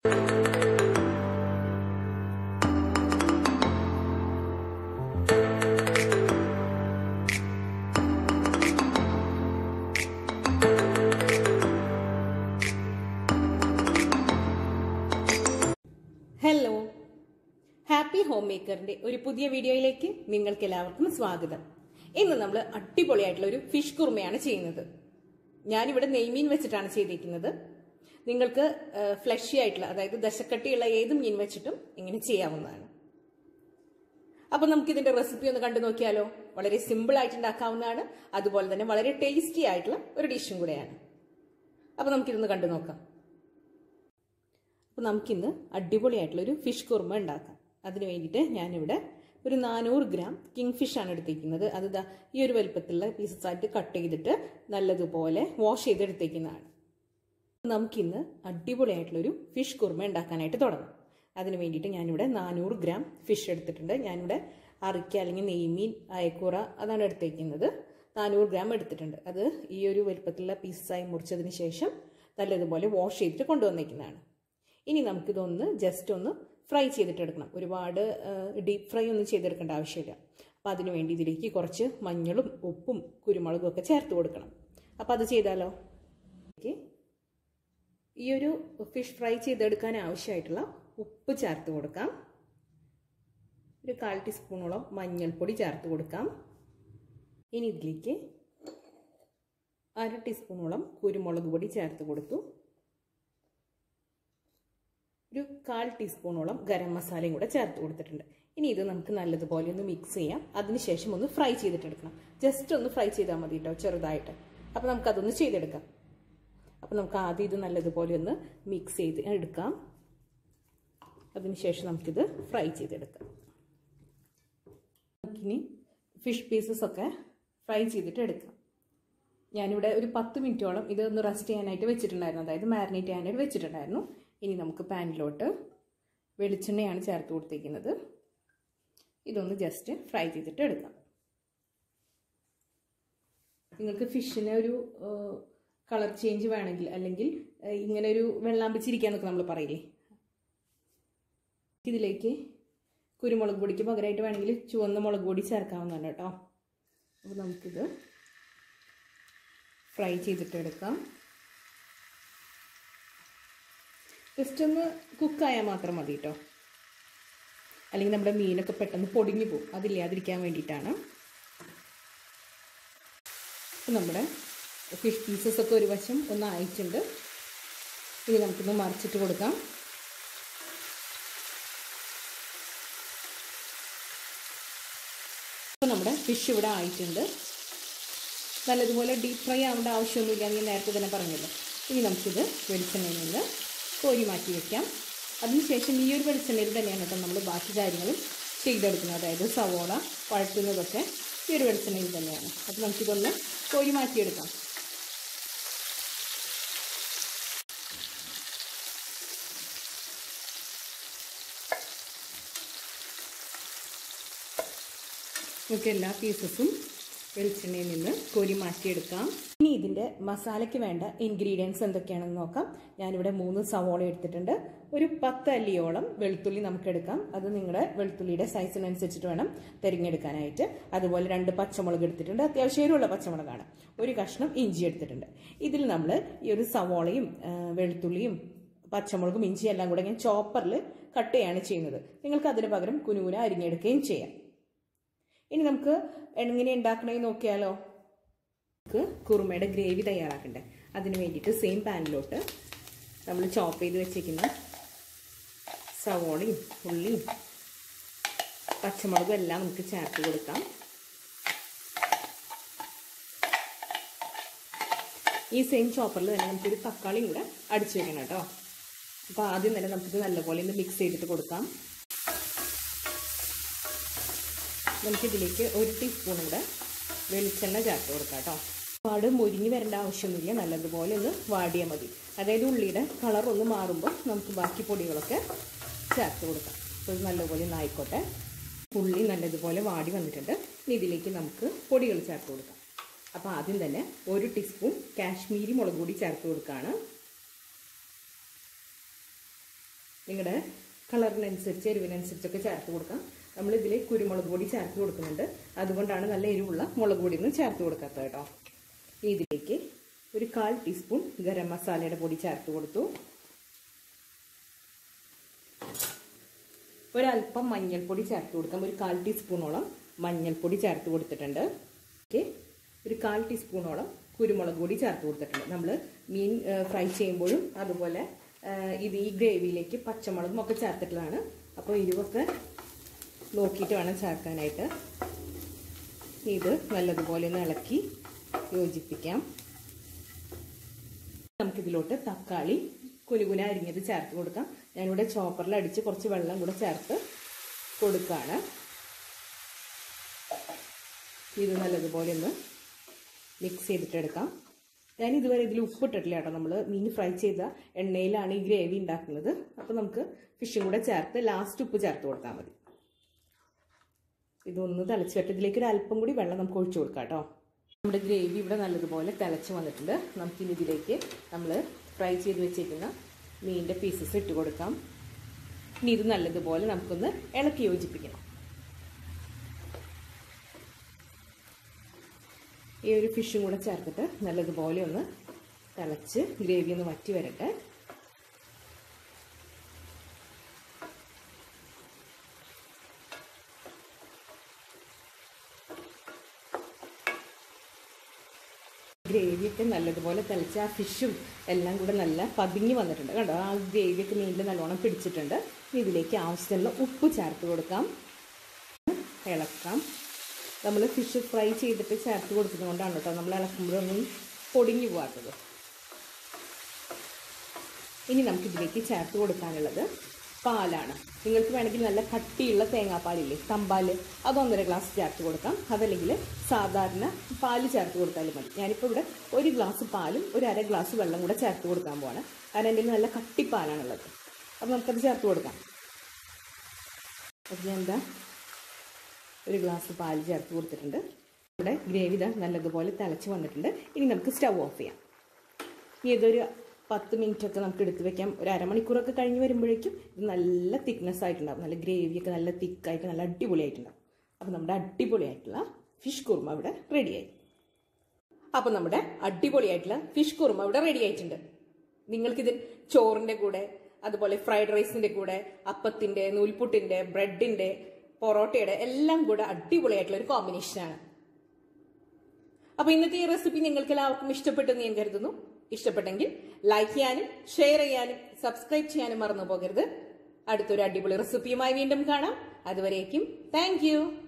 hello happy home മേക്കറിന്റെ ഒരു പുതിയ വീഡിയോയിലേക്ക് നിങ്ങൾക്ക് എല്ലാവർക്കും സ്വാഗതം ഇന്ന് നമ്മൾ അടിപൊളിയായിട്ടുള്ള ഒരു ഫിഷ് കുർമയാണ് ചെയ്യുന്നത് ഞാനിവിടെ നെയ്മീൻ വെച്ചിട്ടാണ് ചെയ്തിരിക്കുന്നത് നിങ്ങൾക്ക് ഫ്ലഷി ആയിട്ടുള്ള അതായത് ദശക്കട്ടിയുള്ള ഏത് മീൻ വെച്ചിട്ടും ഇങ്ങനെ ചെയ്യാവുന്നതാണ് അപ്പൊ നമുക്ക് ഇതിന്റെ റെസിപ്പി ഒന്ന് കണ്ടു നോക്കിയാലോ വളരെ സിമ്പിൾ ആയിട്ട് ഉണ്ടാക്കാവുന്നതാണ് അതുപോലെ തന്നെ വളരെ ടേസ്റ്റി ആയിട്ടുള്ള ഒരു ഡിഷും കൂടെയാണ് അപ്പൊ നമുക്കിതൊന്ന് കണ്ടു നോക്കാം അപ്പോൾ നമുക്കിന്ന് അടിപൊളിയായിട്ടുള്ള ഒരു ഫിഷ് കുർമ ഉണ്ടാക്കാം അതിന് വേണ്ടിയിട്ട് ഞാനിവിടെ ഒരു നാനൂറ് ഗ്രാം കിങ് ഫിഷാണ് എടുത്തിരിക്കുന്നത് അത് ദാ ഈ ഒരു വലുപ്പത്തിലുള്ള പീസസ് ആയിട്ട് കട്ട് ചെയ്തിട്ട് നല്ലതുപോലെ വാഷ് ചെയ്തെടുത്തേക്കുന്നതാണ് നമുക്കിന്ന് അടിപൊളിയായിട്ടുള്ളൊരു ഫിഷ് കുർമ ഉണ്ടാക്കാനായിട്ട് തുടങ്ങാം അതിന് വേണ്ടിയിട്ട് ഞാനിവിടെ നാനൂറ് ഗ്രാം ഫിഷ് എടുത്തിട്ടുണ്ട് ഞാനിവിടെ അറിക്ക അല്ലെങ്കിൽ നെയ്മീൻ അയക്കൂറ അതാണ് എടുത്തേക്കുന്നത് നാനൂറ് ഗ്രാം എടുത്തിട്ടുണ്ട് അത് ഈ ഒരു വലുപ്പത്തിലുള്ള പീസസായി മുറിച്ചതിന് ശേഷം നല്ലതുപോലെ വാഷ് ചെയ്തിട്ട് കൊണ്ടുവന്നേക്കുന്നതാണ് ഇനി നമുക്കിതൊന്ന് ജസ്റ്റ് ഒന്ന് ഫ്രൈ ചെയ്തിട്ടെടുക്കണം ഒരുപാട് ഡീപ്പ് ഫ്രൈ ഒന്നും ചെയ്തെടുക്കേണ്ട ആവശ്യമില്ല അപ്പോൾ അതിന് വേണ്ടി ഇതിലേക്ക് കുറച്ച് മഞ്ഞളും ഉപ്പും കുരുമുളകും ഒക്കെ ചേർത്ത് കൊടുക്കണം അപ്പോൾ അത് ചെയ്താലോ ഈ ഒരു ഫിഷ് ഫ്രൈ ചെയ്തെടുക്കാൻ ആവശ്യമായിട്ടുള്ള ഉപ്പ് ചേർത്ത് കൊടുക്കാം ഒരു കാൽ ടീസ്പൂണോളം മഞ്ഞൾപ്പൊടി ചേർത്ത് കൊടുക്കാം ഇനി ഇതിലേക്ക് അര ടീസ്പൂണോളം കുരുമുളക് പൊടി ചേർത്ത് കൊടുത്തു ഒരു കാൽ ടീസ്പൂണോളം ഗരം മസാലയും കൂടെ ചേർത്ത് കൊടുത്തിട്ടുണ്ട് ഇനി ഇത് നമുക്ക് നല്ലതുപോലെ ഒന്ന് മിക്സ് ചെയ്യാം അതിനുശേഷം ഒന്ന് ഫ്രൈ ചെയ്തിട്ടെടുക്കണം ജസ്റ്റ് ഒന്ന് ഫ്രൈ ചെയ്താൽ മതി കേട്ടോ ചെറുതായിട്ട് അപ്പോൾ നമുക്കതൊന്ന് ചെയ്തെടുക്കാം അപ്പോൾ നമുക്ക് ആദ്യം ഇത് നല്ലതുപോലെ ഒന്ന് മിക്സ് ചെയ്ത് എടുക്കാം അതിനുശേഷം നമുക്കിത് ഫ്രൈ ചെയ്തെടുക്കാം നമുക്കിനി ഫിഷ് പീസസ് ഒക്കെ ഫ്രൈ ചെയ്തിട്ട് എടുക്കാം ഞാനിവിടെ ഒരു പത്ത് മിനിറ്റോളം ഇതൊന്ന് റെസ്റ്റ് ചെയ്യാനായിട്ട് വെച്ചിട്ടുണ്ടായിരുന്നു അതായത് മാരിനേറ്റ് ചെയ്യാനായിട്ട് വെച്ചിട്ടുണ്ടായിരുന്നു ഇനി നമുക്ക് പാനിലോട്ട് വെളിച്ചെണ്ണയാണ് ചേർത്ത് കൊടുത്തിരിക്കുന്നത് ഇതൊന്ന് ജസ്റ്റ് ഫ്രൈ ചെയ്തിട്ട് എടുക്കാം നിങ്ങൾക്ക് ഫിഷിന് ഒരു കളർ ചേഞ്ച് വേണമെങ്കിൽ അല്ലെങ്കിൽ ഇങ്ങനെ ഒരു വെള്ളാമ്പിച്ചിരിക്കാന്നൊക്കെ നമ്മൾ പറയില്ലേ ഇതിലേക്ക് കുരുമുളക് പൊടിക്ക് പകരമായിട്ട് വേണമെങ്കിൽ ചുവന്ന മുളക് പൊടി ചേർക്കാവുന്നതാണ് കേട്ടോ അപ്പോൾ നമുക്കിത് ഫ്രൈ ചെയ്തിട്ട് എടുക്കാം ജസ്റ്റ് ഒന്ന് കുക്കായാൽ മാത്രം മതി കേട്ടോ അല്ലെങ്കിൽ നമ്മുടെ മീനൊക്കെ പെട്ടെന്ന് പൊടിഞ്ഞു പോകും അതില്ലാതിരിക്കാൻ വേണ്ടിയിട്ടാണ് അപ്പം നമ്മുടെ ഫിഷ് പീസസ് ഒക്കെ ഒരു വശം ഒന്ന് ആയിട്ടുണ്ട് ഇനി നമുക്കൊന്ന് മറിച്ചിട്ട് കൊടുക്കാം അപ്പോൾ നമ്മുടെ ഫിഷ് ഇവിടെ ആയിട്ടുണ്ട് നല്ലതുപോലെ ഡീപ്പ് ഫ്രൈ ആവേണ്ട ആവശ്യമൊന്നുമില്ല എന്ന് ഞാൻ നേരത്തെ തന്നെ പറഞ്ഞല്ലോ ഇനി നമുക്കിത് വെളിച്ചെണ്ണയിൽ നിന്ന് കോരി മാറ്റി വയ്ക്കാം അതിനുശേഷം ഈ ഒരു വെളിച്ചെണ്ണയിൽ തന്നെയാണ് കേട്ടോ നമ്മൾ ബാക്കി കാര്യങ്ങളും ചെയ്തെടുക്കുന്നത് അതായത് സവോള വഴറ്റുന്നതൊക്കെ ഈ ഒരു വെളിച്ചെണ്ണയിൽ തന്നെയാണ് അപ്പോൾ നമുക്കിതൊന്ന് കോരി മാറ്റിയെടുക്കാം നമുക്ക് എല്ലാ പീസസും വെളിച്ചെണ്ണയിൽ നിന്ന് കോരി മാറ്റിയെടുക്കാം ഇനി ഇതിൻ്റെ മസാലയ്ക്ക് വേണ്ട ഇൻഗ്രീഡിയൻസ് എന്തൊക്കെയാണെന്ന് നോക്കാം ഞാനിവിടെ മൂന്ന് സവോള എടുത്തിട്ടുണ്ട് ഒരു പത്ത് അല്ലിയോളം വെളുത്തുള്ളി നമുക്ക് എടുക്കാം അത് നിങ്ങളുടെ വെളുത്തുള്ളിയുടെ സൈസിനനുസരിച്ചിട്ട് വേണം തിരഞ്ഞെടുക്കാനായിട്ട് അതുപോലെ രണ്ട് പച്ചമുളക് എടുത്തിട്ടുണ്ട് അത്യാവശ്യം എരിവുള്ള പച്ചമുളകാണ് ഒരു കഷ്ണം ഇഞ്ചി എടുത്തിട്ടുണ്ട് ഇതിൽ നമ്മൾ ഈ ഒരു സവോളയും വെളുത്തുള്ളിയും പച്ചമുളകും ഇഞ്ചിയും എല്ലാം കൂടെ ഞാൻ ചോപ്പറിൽ കട്ട് ചെയ്യാണ് ചെയ്യുന്നത് നിങ്ങൾക്ക് അതിന് പകരം കുനുകുന അരിഞ്ഞെടുക്കുകയും ചെയ്യാം ഇനി നമുക്ക് എങ്ങനെ ഉണ്ടാക്കണമെന്ന് നോക്കിയാലോ നമുക്ക് കുറുമയുടെ ഗ്രേവി തയ്യാറാക്കണ്ടേ അതിന് വേണ്ടിയിട്ട് സെയിം പാനിലോട്ട് നമ്മൾ ചോപ്പ് ചെയ്ത് വെച്ചിരിക്കുന്ന സവോളയും ഉള്ളിയും പച്ചമുളകും എല്ലാം നമുക്ക് ചേർത്ത് കൊടുക്കാം ഈ സെയിം ചോപ്പറിൽ തന്നെ നമുക്കൊരു തക്കാളിയും കൂടെ അടിച്ചു വെക്കണം കേട്ടോ അപ്പോൾ ആദ്യം തന്നെ നമുക്കിത് നല്ലപോലെ ഒന്ന് മിക്സ് ചെയ്തിട്ട് കൊടുക്കാം നമുക്കിതിലേക്ക് ഒരു ടീസ്പൂൺ കൂടെ വെളിച്ചെണ്ണ ചേർത്ത് കൊടുക്കാം കേട്ടോ ഒരുപാട് മുരിഞ്ഞ് വരേണ്ട ആവശ്യമൊന്നുമില്ല നല്ലതുപോലെ ഒന്ന് വാടിയാൽ മതി അതായത് ഉള്ളിയുടെ കളർ ഒന്ന് മാറുമ്പോൾ നമുക്ക് ബാക്കി പൊടികളൊക്കെ ചേർത്ത് കൊടുക്കാം അപ്പോൾ ഇത് നല്ലപോലെ ഒന്ന് ആയിക്കോട്ടെ ഉള്ളി നല്ലതുപോലെ വാടി വന്നിട്ടുണ്ട് ഇനി ഇതിലേക്ക് നമുക്ക് പൊടികൾ ചേർത്ത് കൊടുക്കാം അപ്പോൾ ആദ്യം തന്നെ ഒരു ടീസ്പൂൺ കാശ്മീരി മുളക് പൊടി ചേർത്ത് കൊടുക്കുകയാണ് നിങ്ങളുടെ കളറിനനുസരിച്ച് എരിവിനനുസരിച്ചൊക്കെ ചേർത്ത് കൊടുക്കാം നമ്മൾ ഇതിൽ കുരുമുളക് പൊടി ചേർത്ത് കൊടുക്കുന്നുണ്ട് അതുകൊണ്ടാണ് നല്ല എരിവുള്ള മുളക് പൊടി ഒന്നും ചേർത്ത് കൊടുക്കാത്തത് കേട്ടോ ഇതിലേക്ക് ഒരു കാൽ ടീസ്പൂൺ ഗരം മസാലയുടെ പൊടി ചേർത്ത് കൊടുത്തു ഒരല്പം മഞ്ഞൾപ്പൊടി ചേർത്ത് കൊടുക്കാം ഒരു കാൽ ടീസ്പൂണോളം മഞ്ഞൾപ്പൊടി ചേർത്ത് കൊടുത്തിട്ടുണ്ട് ഓക്കെ ഒരു കാൽ ടീസ്പൂണോളം കുരുമുളക് പൊടി ചേർത്ത് കൊടുത്തിട്ടുണ്ട് നമ്മൾ മീൻ ഫ്രൈ ചെയ്യുമ്പോഴും അതുപോലെ ഇത് ഈ ഗ്രേവിയിലേക്ക് പച്ചമുളകും ഒക്കെ ചേർത്തിട്ടുള്ളതാണ് അപ്പോൾ എരിവൊക്കെ നോക്കിയിട്ട് വേണം ചേർക്കാനായിട്ട് ഇത് നല്ലതുപോലെ ഒന്ന് ഇളക്കി യോജിപ്പിക്കാം നമുക്കിതിലോട്ട് തക്കാളി കുനുകുന അരിഞ്ഞത് ചേർത്ത് കൊടുക്കാം ഞാനിവിടെ ചോപ്പറിൽ അടിച്ച് കുറച്ച് വെള്ളം കൂടെ ചേർത്ത് കൊടുക്കുകയാണ് ഇത് നല്ലതുപോലെ ഒന്ന് മിക്സ് ചെയ്തിട്ടെടുക്കാം ഞാൻ ഇതുവരെ ഇതിൽ ഉപ്പിട്ടിട്ടില്ല കേട്ടോ നമ്മൾ മീൻ ഫ്രൈ ചെയ്ത എണ്ണയിലാണ് ഈ ഗ്രേവി ഉണ്ടാക്കുന്നത് അപ്പോൾ നമുക്ക് ഫിഷും കൂടെ ചേർത്ത് ലാസ്റ്റ് ഉപ്പ് ചേർത്ത് കൊടുത്താൽ മതി ഇതൊന്ന് തിളച്ച് വെട്ട് ഇതിലേക്ക് ഒരു അല്പം കൂടി വെള്ളം നമുക്ക് ഒഴിച്ചു കൊടുക്കാം കേട്ടോ നമ്മുടെ ഗ്രേവി ഇവിടെ നല്ലതുപോലെ തിളച്ച് വന്നിട്ടുണ്ട് നമുക്കിനി ഇതിലേക്ക് നമ്മൾ ഫ്രൈ ചെയ്ത് വെച്ചേക്കുന്ന മീനിൻ്റെ പീസസ് ഇട്ട് കൊടുക്കാം ഇനി ഇത് നല്ലതുപോലെ നമുക്കൊന്ന് ഇളക്കി യോജിപ്പിക്കണം ഈ ഒരു ഫിഷും കൂടെ ചേർത്തിട്ട് നല്ലതുപോലെ ഒന്ന് തിളച്ച് ഗ്രേവി ഒന്ന് വറ്റി വരട്ടെ ഗ്രേവിയൊക്കെ നല്ലതുപോലെ തിളച്ച് ആ ഫിഷും എല്ലാം കൂടെ നല്ല പതുങ്ങി വന്നിട്ടുണ്ട് കണ്ടോ ആ ഗ്രേവിയൊക്കെ മീനിൽ നല്ലോണം പിടിച്ചിട്ടുണ്ട് ഇതിലേക്ക് ആവശ്യത്തിനുള്ള ഉപ്പ് ചേർത്ത് കൊടുക്കാം ഇളക്കാം നമ്മൾ ഫിഷ് ഫ്രൈ ചെയ്തിട്ട് ചേർത്ത് കൊടുക്കുന്നതുകൊണ്ടാണ് കേട്ടോ നമ്മൾ ഇളക്കുമ്പോഴൊന്നും പൊടിഞ്ഞു പോകാത്തത് ഇനി നമുക്കിതിലേക്ക് ചേർത്ത് കൊടുക്കാനുള്ളത് പാലാണ് നിങ്ങൾക്ക് വേണമെങ്കിൽ നല്ല കട്ടിയുള്ള തേങ്ങാപ്പാലില്ലേ തമ്പാൽ അത് ഒന്നര ഗ്ലാസ് ചേർത്ത് കൊടുക്കാം അതല്ലെങ്കിൽ സാധാരണ പാല് ചേർത്ത് കൊടുത്താലും മതി ഞാനിപ്പോൾ ഇവിടെ ഒരു ഗ്ലാസ് പാലും ഒരു അര ഗ്ലാസ് വെള്ളം കൂടെ ചേർത്ത് കൊടുക്കാൻ പോവാണ് കാരണം എൻ്റെ നല്ല കട്ടിപ്പാലാണുള്ളത് അപ്പോൾ നമുക്കത് ചേർത്ത് കൊടുക്കാം അപ്പം ഞാൻ എന്താ ഒരു ഗ്ലാസ് പാൽ ചേർത്ത് കൊടുത്തിട്ടുണ്ട് ഇവിടെ ഗ്രേവി ഇതാ നല്ലതുപോലെ തിളച്ച് വന്നിട്ടുണ്ട് ഇനി നമുക്ക് സ്റ്റൗ ഓഫ് ചെയ്യാം ഇനി ഇതൊരു പത്ത് മിനിറ്റ് ഒക്കെ നമുക്ക് എടുത്ത് വെക്കാം ഒരു അരമണിക്കൂറൊക്കെ കഴിഞ്ഞ് വരുമ്പോഴേക്കും ഇത് നല്ല തിക്നെസ് ആയിട്ടുണ്ടാവും നല്ല ഗ്രേവിയൊക്കെ നല്ല തിക്കായിട്ട് നല്ല അടിപൊളിയായിട്ടുണ്ടാവും അപ്പോൾ നമ്മുടെ അടിപൊളിയായിട്ടുള്ള ഫിഷ് കുറുമ ഇവിടെ റെഡിയായി അപ്പോൾ നമ്മുടെ അടിപൊളിയായിട്ടുള്ള ഫിഷ് കുറുമ ഇവിടെ റെഡി ആയിട്ടുണ്ട് നിങ്ങൾക്കിത് ചോറിൻ്റെ കൂടെ അതുപോലെ ഫ്രൈഡ് റൈസിൻ്റെ കൂടെ അപ്പത്തിൻ്റെ നൂൽപുട്ടിൻ്റെ ബ്രെഡിൻ്റെ പൊറോട്ടയുടെ എല്ലാം കൂടെ അടിപൊളിയായിട്ടുള്ള ഒരു കോമ്പിനേഷനാണ് അപ്പൊ ഇന്നത്തെ ഈ റെസിപ്പി നിങ്ങൾക്ക് എല്ലാവർക്കും ഇഷ്ടപ്പെട്ടെന്ന് ഞാൻ കരുതുന്നു ഇഷ്ടപ്പെട്ടെങ്കിൽ ലൈക്ക് ചെയ്യാനും ഷെയർ ചെയ്യാനും സബ്സ്ക്രൈബ് ചെയ്യാനും മറന്നു പോകരുത് അടുത്തൊരു അടിപൊളി റെസിപ്പിയുമായി വീണ്ടും കാണാം അതുവരേക്കും താങ്ക്